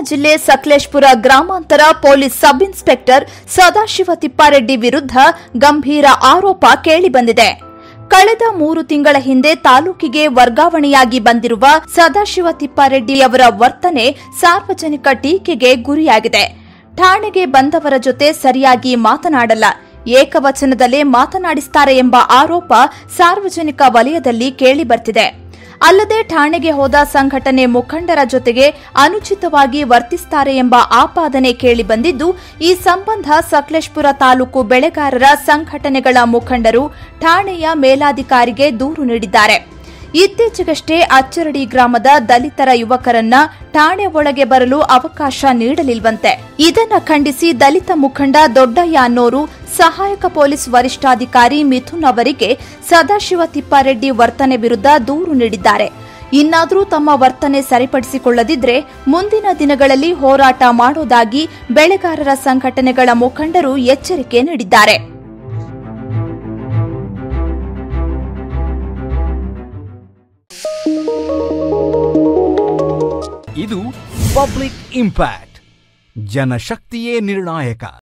ಜಿಲ್ಲೆ ಸಕಲೇಶ್ಪುರ ಗ್ರಾಮಾಂತರ police sub inspector Sadashiva Tippareddy ವಿರುದ್ಧ ಗಂಭೀರ ಆರೋಪ ಕೇಳಿಬಂದಿದೆ ಕಳೆದ ಮೂರು ತಿಂಗಳ ಹಿಂದೆ ತಾಲೂಕಿಗೆ ವರ್ಗಾವಣೆಯಾಗಿ ಬಂದಿರುವ ಸದಾಶಿವ ತಿಪ್ಪಾರೆಡ್ಡಿ ಅವರ ವರ್ತನೆ ಸಾರ್ವಜನಿಕ ಟೀಕೆಗೆ ಗುರಿಯಾಗಿದೆ ಠಾಣೆಗೆ ಬಂದವರ ಜೊತೆ ಸರಿಯಾಗಿ ಮಾತನಾಡಲ್ಲ ಏಕವಚನದಲ್ಲೇ ಮಾತನಾಡಿಸುತ್ತಾರೆ ಎಂಬ ಆರೋಪ ಸಾರ್ವಜನಿಕ ವಲಯದಲ್ಲಿ ಕೇಳಿಬರ್ತಿದೆ ಅಲ್ಲದೆ ಠಾಣೆಗೆ ಹೋದ ಸಂಘಟನೆ ಮುಖಂಡರ ಜೊತೆಗೆ ಅನುಚಿತವಾಗಿ ವರ್ತಿಸುತ್ತಾರೆ ಎಂಬ ಆಪಾದನೆ ಕೇಳಿಬಂದಿದ್ದು ಈ ಸಂಬಂಧ ಸಕಲೇಶ್ಪುರ ತಾಲೂಕು ಬೆಳೆಗಾರರ ಸಂಘಟನೆಗಳ ಮುಖಂಡರು ಠಾಣೆಯ ಮೇಲಾಧಿಕಾರಿಗೆ ದೂರು ನೀಡಿದ್ದಾರೆ ಇತ್ತೀಚೆಗಷ್ಟೇ ಅಚ್ಚರಡಿ ಗ್ರಾಮದ ದಲಿತರ ಯುವಕರನ್ನ ಠಾಣೆ ಒಳಗೆ ಬರಲು ಅವಕಾಶ ನೀಡಲಿಲ್ವಂತೆ ಇದನ್ನ ಖಂಡಿಸಿ ದಲಿತ ಮುಖಂಡ ದೊಡ್ಡಯ್ಯ ಅನ್ನೋರು ಸಹಾಯಕ ಪೊಲೀಸ್ ವರಿಷ್ಠಾಧಿಕಾರಿ ಮಿಥುನ್ ಅವರಿಗೆ ಸದಾಶಿವ ತಿಪ್ಪಾರೆಡ್ಡಿ ವರ್ತನೆ ವಿರುದ್ಧ ದೂರು ನೀಡಿದ್ದಾರೆ ಇನ್ನಾದರೂ ತಮ್ಮ ವರ್ತನೆ ಸರಿಪಡಿಸಿಕೊಳ್ಳದಿದ್ರೆ ಮುಂದಿನ ದಿನಗಳಲ್ಲಿ ಹೋರಾಟ ಮಾಡೋದಾಗಿ ಬೆಳೆಗಾರರ ಸಂಘಟನೆಗಳ ಮುಖಂಡರು ಎಚ್ಚರಿಕೆ ನೀಡಿದ್ದಾರೆ ಇದು ಪಬ್ಲಿಕ್ ಇಂಪ್ಯಾಕ್ಟ್ ಜನಶಕ್ತಿಯೇ ನಿರ್ಣಾಯಕ